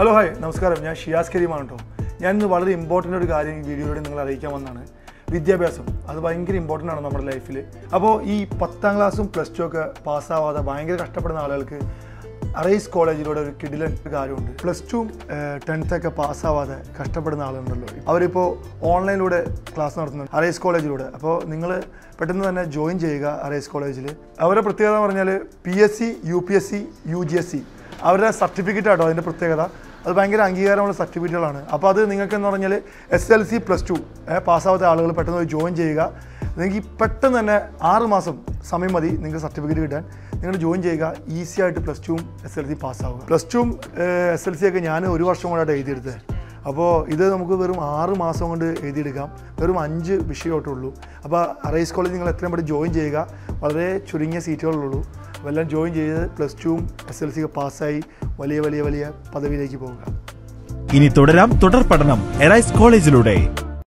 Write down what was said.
hello hi നമസ്കാരം ഞാൻ ഷിയാസ് കരീമാണ് കേട്ടോ ഞാൻ ഇന്ന് വളരെ ഇമ്പോർട്ടൻ്റ് ഒരു കാര്യം ഈ വീഡിയോയിലൂടെ നിങ്ങൾ അറിയിക്കാൻ വന്നതാണ് വിദ്യാഭ്യാസം അത് ഭയങ്കര ഇമ്പോർട്ടൻ്റ് ആണ് നമ്മുടെ ലൈഫിൽ അപ്പോൾ ഈ പത്താം ക്ലാസ്സും പ്ലസ് ടു ഒക്കെ പാസ്സാവാതെ ഭയങ്കര കഷ്ടപ്പെടുന്ന ആളുകൾക്ക് അറൈസ് കോളേജിലൂടെ ഒരു കിടിലൻ ഒരു കാര്യമുണ്ട് പ്ലസ് ടു ടെൻത്ത് ഒക്കെ പാസ്സാവാതെ കഷ്ടപ്പെടുന്ന ആളുണ്ടല്ലോ അവരിപ്പോൾ ഓൺലൈനിലൂടെ ക്ലാസ് നടത്തുന്നു അറൈസ് കോളേജിലൂടെ അപ്പോൾ നിങ്ങൾ പെട്ടെന്ന് തന്നെ ജോയിൻ ചെയ്യുക അറൈസ് കോളേജിൽ അവരുടെ പ്രത്യേകത എന്ന് പറഞ്ഞാൽ P S C U P S C U G S C അവരുടെ സർട്ടിഫിക്കറ്റ് ആട്ടോ അതിൻ്റെ പ്രത്യേകത അത് ഭയങ്കര അംഗീകാരമുള്ള സർട്ടിഫിക്കറ്റുകളാണ് അപ്പോൾ അത് നിങ്ങൾക്ക് എന്ന് പറഞ്ഞാൽ S L C plus two പാസ്സാവാത്ത ആളുകൾ പെട്ടെന്ന് പോയി ജോയിൻ ചെയ്യുക നിങ്ങൾക്ക് പെട്ടെന്ന് തന്നെ ആറ് മാസം സമയം മതി നിങ്ങൾക്ക് സർട്ടിഫിക്കറ്റ് കിട്ടാൻ നിങ്ങൾ ജോയിൻ ചെയ്യുക ഈസി ആയിട്ട് പ്ലസ് ടുവും എസ് എൽ സി പാസ്സാവുക പ്ലസ് ടുവും എസ് എൽ സി ഒക്കെ ഞാൻ ഒരു വർഷം കൊണ്ടായിട്ട് എഴുതിയെടുത്തത് അപ്പോൾ ഇത് നമുക്ക് വെറും ആറ് മാസം കൊണ്ട് എഴുതിയെടുക്കാം വെറും അഞ്ച് വിഷയമായിട്ടുള്ളൂ അപ്പോൾ അറൈസ് കോളേജ് നിങ്ങൾ എത്രയും പെട്ടെന്ന് ജോയിൻ ചെയ്യുക വളരെ ചുരുങ്ങിയ സീറ്റുകളുള്ളൂ അപ്പോൾ എല്ലാം ജോയിൻ ചെയ്ത് പ്ലസ് ടുവും എസ് എൽ സി ഒക്കെ പാസ്സായി വലിയ വലിയ വലിയ പദവിയിലേക്ക് പോവുക ഇനി തുടരാം തുടർ പഠനം എറൈസ് കോളേജിലൂടെ